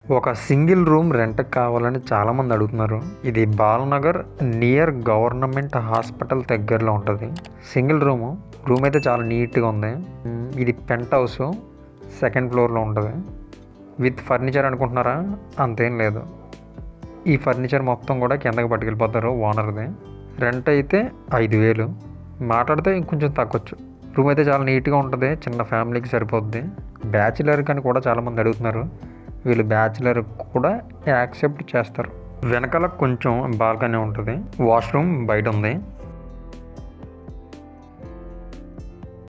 ఒక single room rent కావాలని చాలామంది అడుగుతున్నారు ఇది బాలనగర్ నియర్ గవర్నమెంట్ హాస్పిటల్ దగ్గరలో ఉంటుంది సింగిల్ రూము రూమ్ అయితే చాలా నీట్గా ఉంది మ్, ఇది పెంట్ హౌస్ సెకండ్ ఫ్లోర్లో ఉంటుంది విత్ ఫర్నిచర్ అనుకుంటున్నారా అంతేం లేదు ఈ ఫర్నిచర్ మొత్తం కూడా కిందకి పట్టుకెళ్ళిపోతారు ఓనర్ది రెంట్ అయితే ఐదు వేలు మాట్లాడితే ఇంకొంచెం తగ్గొచ్చు రూమ్ అయితే చాలా నీట్గా ఉంటుంది చిన్న ఫ్యామిలీకి సరిపోద్ది బ్యాచిలర్ అని కూడా చాలామంది అడుగుతున్నారు వీళ్ళు బ్యాచిలర్ కూడా యాక్సెప్ట్ చేస్తారు వెనకాల కొంచెం బాల్కనీ ఉంటుంది వాష్రూమ్ బయట ఉంది